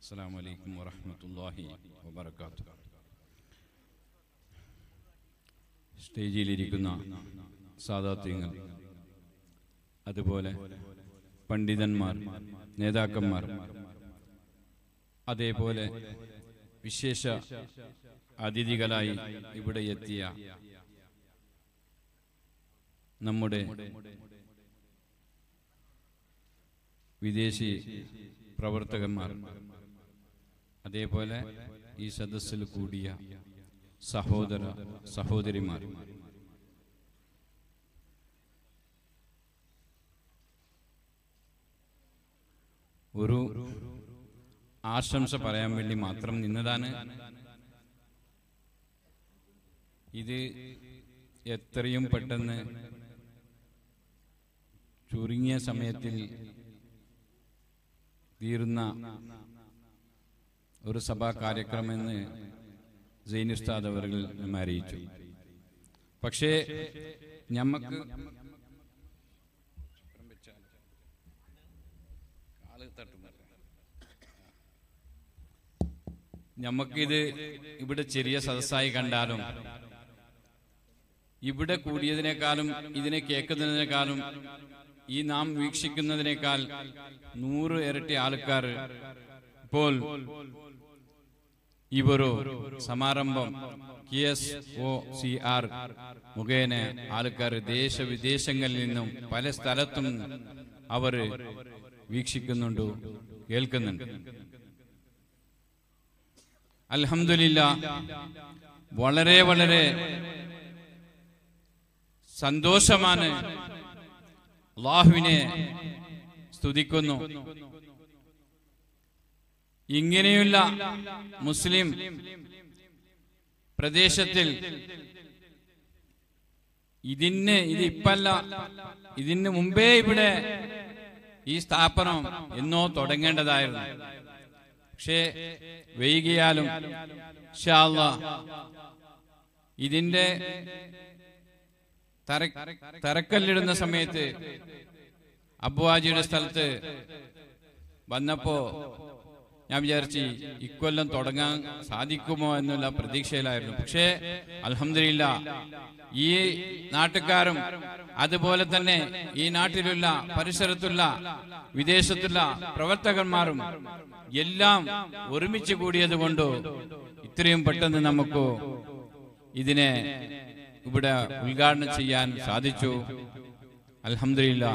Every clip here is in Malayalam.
അസ്സാം വലൈക്കും വറഹമത്തല്ലാഹി വബർക്കാത്തു സ്റ്റേജിലിരിക്കുന്ന സാദാത്യങ്ങൾ അതുപോലെ പണ്ഡിതന്മാർ നേതാക്കന്മാർ അതേപോലെ വിശേഷ അതിഥികളായി ഇവിടെ എത്തിയ നമ്മുടെ വിദേശി പ്രവർത്തകന്മാർ അതേപോലെ ഈ സദസ്സിൽ കൂടിയ സഹോദര സഹോദരിമാർ ഒരു ആശംസ പറയാൻ വേണ്ടി മാത്രം നിന്നതാണ് ഇത് എത്രയും പെട്ടെന്ന് ചുരുങ്ങിയ സമയത്തിൽ തീരുന്ന ഒരു സഭാ കാര്യക്രമെന്ന് സൈനുസ്താദ് അവർ നമ്മെ അറിയിച്ചു പക്ഷേ ഞമ്മക്ക് ഞമ്മക്കിത് ഇവിടെ ചെറിയ സദസ്സായി കണ്ടാലും ഇവിടെ കൂടിയതിനേക്കാളും ഇതിനെ കേൾക്കുന്നതിനേക്കാളും ഈ നാം വീക്ഷിക്കുന്നതിനേക്കാൾ നൂറ് ഇരട്ടി ആൾക്കാർ ഇപ്പോൾ ഇവരു സമാരംഭം K S O C R മുഖേന ആൾക്കാർ ദേശവിദേശങ്ങളിൽ നിന്നും പല സ്ഥലത്തും അവർ വീക്ഷിക്കുന്നുണ്ട് കേൾക്കുന്നുണ്ട് അൽഹമില്ല വളരെ വളരെ സന്തോഷമാണ് അള്ളാഹുവിനെ സ്തുതിക്കുന്നു ഇങ്ങനെയുള്ള മുസ്ലിം പ്രദേശത്തിൽ ഇതിന് ഇത് ഇപ്പല്ല ഇതിന് മുമ്പേ ഇവിടെ ഈ സ്ഥാപനം എന്നോ തുടങ്ങേണ്ടതായിരുന്നു പക്ഷേ വൈകിയാലും ഇൻഷാ അല്ലാ ഇതിന്റെ തറ തറക്കല്ലിടുന്ന സമയത്ത് അബുവാജിയുടെ സ്ഥലത്ത് വന്നപ്പോ ഞാൻ വിചാരിച്ചു ഇക്കൊല്ലം തുടങ്ങാൻ സാധിക്കുമോ എന്നുള്ള പ്രതീക്ഷയിലായിരുന്നു പക്ഷേ അലഹമില്ല ഈ നാട്ടുകാരും അതുപോലെ തന്നെ ഈ നാട്ടിലുള്ള പരിസരത്തുള്ള വിദേശത്തുള്ള പ്രവർത്തകന്മാരും എല്ലാം ഒരുമിച്ച് കൂടിയത് കൊണ്ട് ഇത്രയും പെട്ടെന്ന് നമുക്ക് ഇതിനെ ഇവിടെ ഉദ്ഘാടനം ചെയ്യാൻ സാധിച്ചു അലഹമില്ല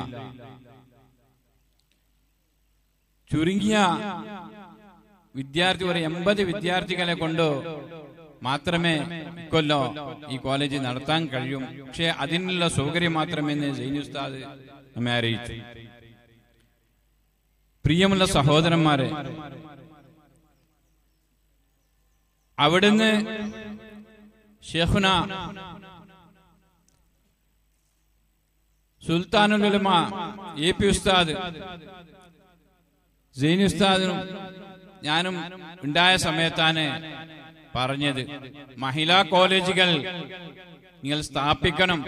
ചുരുങ്ങിയ വിദ്യാർത്ഥി ഒരു എൺപത് വിദ്യാർത്ഥികളെ കൊണ്ട് മാത്രമേ ഇക്കൊല്ലോ ഈ കോളേജ് നടത്താൻ കഴിയും പക്ഷെ അതിനുള്ള സൗകര്യം മാത്രമേ ഉസ്താദ് നമ്മെ അറിയിച്ചു പ്രിയമുള്ള സഹോദരന്മാരെ അവിടുന്ന് ഷെഹുന സുൽത്താനുലുലമ എ പി ഉസ്താദ് സൈനി ഉസ്താദിനും ഞാനും ഉണ്ടായ സമയത്താണ് പറഞ്ഞത് മഹിളാ കോളേജുകൾ നിങ്ങൾ സ്ഥാപിക്കണം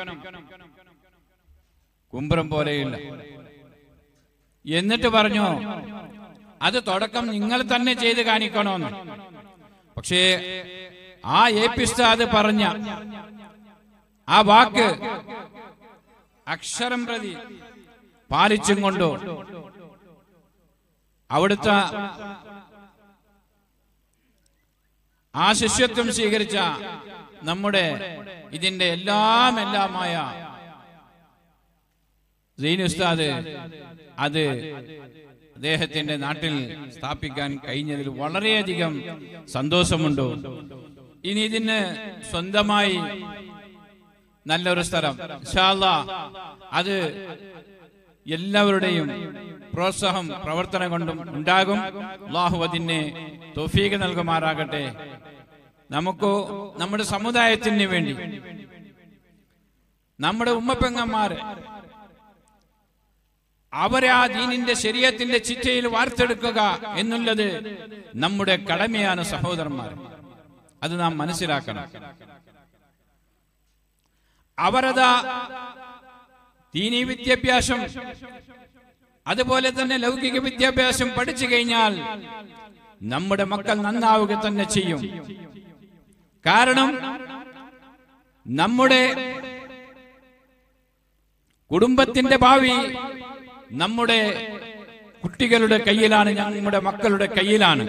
കുമ്പരം പോലെയില്ല എന്നിട്ട് പറഞ്ഞു അത് തുടക്കം നിങ്ങൾ തന്നെ ചെയ്ത് കാണിക്കണമെന്ന് പക്ഷേ ആ എ പി ഉസ്താദ് പറഞ്ഞ ആ വാക്ക് അക്ഷരം പ്രതി പാലിച്ചും കൊണ്ടു അവിടുത്തെ ആ ശിഷ്യത്വം സ്വീകരിച്ച നമ്മുടെ ഇതിന്റെ എല്ലാം എല്ലാമായ ഉസ്താദ് അത് അദ്ദേഹത്തിന്റെ നാട്ടിൽ സ്ഥാപിക്കാൻ കഴിഞ്ഞതിൽ വളരെയധികം സന്തോഷമുണ്ട് ഇനി ഇതിന് സ്വന്തമായി നല്ലൊരു സ്ഥലം അത് എല്ലാവരുടെയും പ്രോത്സാഹം പ്രവർത്തനം കൊണ്ടും ഉണ്ടാകും അള്ളാഹു അതിന് തൊഫീക നൽകുമാറാകട്ടെ നമുക്ക് നമ്മുടെ സമുദായത്തിന് വേണ്ടി നമ്മുടെ ഉമ്മപ്പെങ്ങന്മാര് അവരെ ആ ദീനിന്റെ ശരീരത്തിന്റെ ചിറ്റയിൽ വാർത്തെടുക്കുക എന്നുള്ളത് നമ്മുടെ കടമയാണ് സഹോദരന്മാർ അത് നാം മനസ്സിലാക്കണം അവരതാ ദീനി വിദ്യാഭ്യാസം അതുപോലെ തന്നെ ലൗകിക വിദ്യാഭ്യാസം പഠിച്ചു കഴിഞ്ഞാൽ നമ്മുടെ മക്കൾ നന്നാവുക തന്നെ ചെയ്യും കാരണം നമ്മുടെ കുടുംബത്തിന്റെ ഭാവി നമ്മുടെ കുട്ടികളുടെ കയ്യിലാണ് നമ്മുടെ മക്കളുടെ കയ്യിലാണ്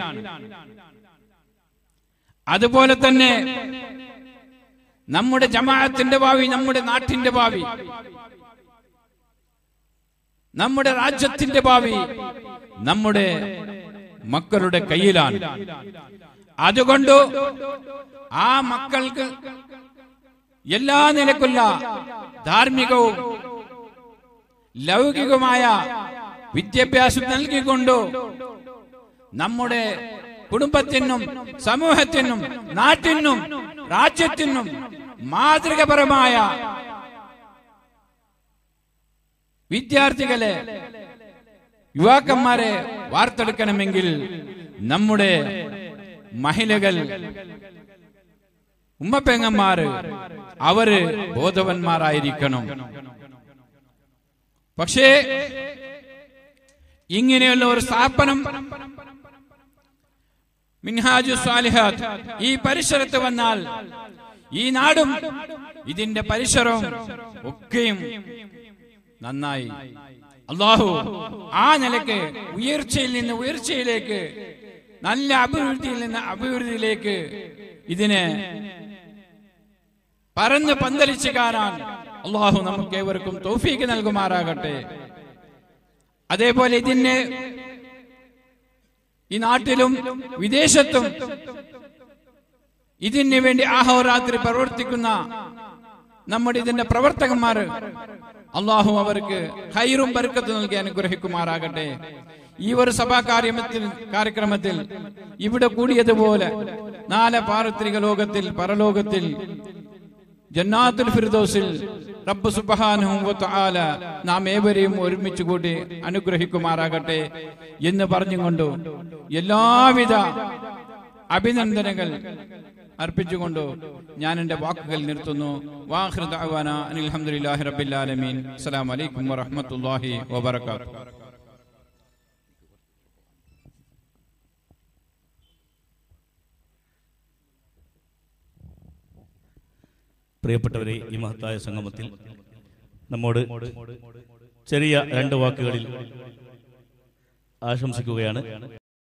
അതുപോലെ തന്നെ നമ്മുടെ ജമാഅത്തിന്റെ ഭാവി നമ്മുടെ നാട്ടിന്റെ ഭാവി നമ്മുടെ രാജ്യത്തിന്റെ ഭാവി നമ്മുടെ മക്കളുടെ കയ്യിലാണ് അതുകൊണ്ട് ആ മക്കൾക്ക് എല്ലാ നിലക്കുള്ള ധാർമ്മികവും ലൗകികമായ വിദ്യാഭ്യാസം നൽകിക്കൊണ്ട് നമ്മുടെ കുടുംബത്തിനും സമൂഹത്തിനും നാട്ടിനും രാജ്യത്തിനും മാതൃകപരമായ വിദ്യാർത്ഥികളെ യുവാക്കന്മാരെ വാർത്തെടുക്കണമെങ്കിൽ നമ്മുടെ മഹിളകൾ ഉമ്മപ്പെങ്ങന്മാര് അവര് ബോധവന്മാരായിരിക്കണം പക്ഷേ ഇങ്ങനെയുള്ള ഒരു സ്ഥാപനം മിൻഹാജു സ്വാലിഹാത്ത് ഈ പരിസരത്ത് വന്നാൽ ഈ നാടും ഇതിന്റെ പരിസരവും ഒക്കെയും നന്നായി അള്ളാഹു ആ നിലക്ക് ഉയർച്ചയിൽ നിന്ന് ഉയർച്ചയിലേക്ക് നല്ല അഭിവൃദ്ധിയിൽ നിന്ന് അഭിവൃദ്ധിയിലേക്ക് ഇതിനെ പറന്ന് പന്തലിച്ച് കാണാൻ അള്ളാഹു നമുക്ക് ഏവർക്കും തൗഫീക്ക് നൽകുമാറാകട്ടെ അതേപോലെ ഇതിന് ഈ നാട്ടിലും വിദേശത്തും ഇതിന് വേണ്ടി ആഹോരാത്രി പ്രവർത്തിക്കുന്ന നമ്മുടെ ഇതിന്റെ പ്രവർത്തകന്മാർ അള്ളാഹു അവർക്ക് ഹൈറും ബർക്കത്ത് നൽകി അനുഗ്രഹിക്കുമാറാകട്ടെ ഈ ഒരു സഭാ കാര്യത്തിൽ കാര്യക്രമത്തിൽ ഇവിടെ കൂടിയതുപോലെ നാല് പാർത്തിക ലോകത്തിൽ പരലോകത്തിൽ ജന്നാത്തുൽ ഫിർദോസിൽ റബ്ബ് സുബ്ഹാനഹു വ തആല നാം ഏവരെയും ഒരുമിച്ച് കൂടി അനുഗ്രഹിക്കുമാറാകട്ടെ എന്ന് പറഞ്ഞുകൊണ്ട് എല്ലാവിധ അഭിനന്ദനങ്ങൾ അർപ്പിച്ചുകൊണ്ട് ഞാൻ എൻ്റെ വാക്കുകൾ നിർത്തുന്നു വാഹൃ ദഅവാന അനിൽ ഹംദുലില്ലാഹി റബ്ബിൽ ആലമീൻ അസ്സലാമു അലൈക്കും വറഹ്മത്തുള്ളാഹി വബറകാതുഹു പ്രിയപ്പെട്ടവരെ ഈ മഹത്തായ സംഗമത്തിൽ നമ്മോട് ചെറിയ രണ്ട് വാക്കുകളിൽ ആശംസിക്കുകയാണ്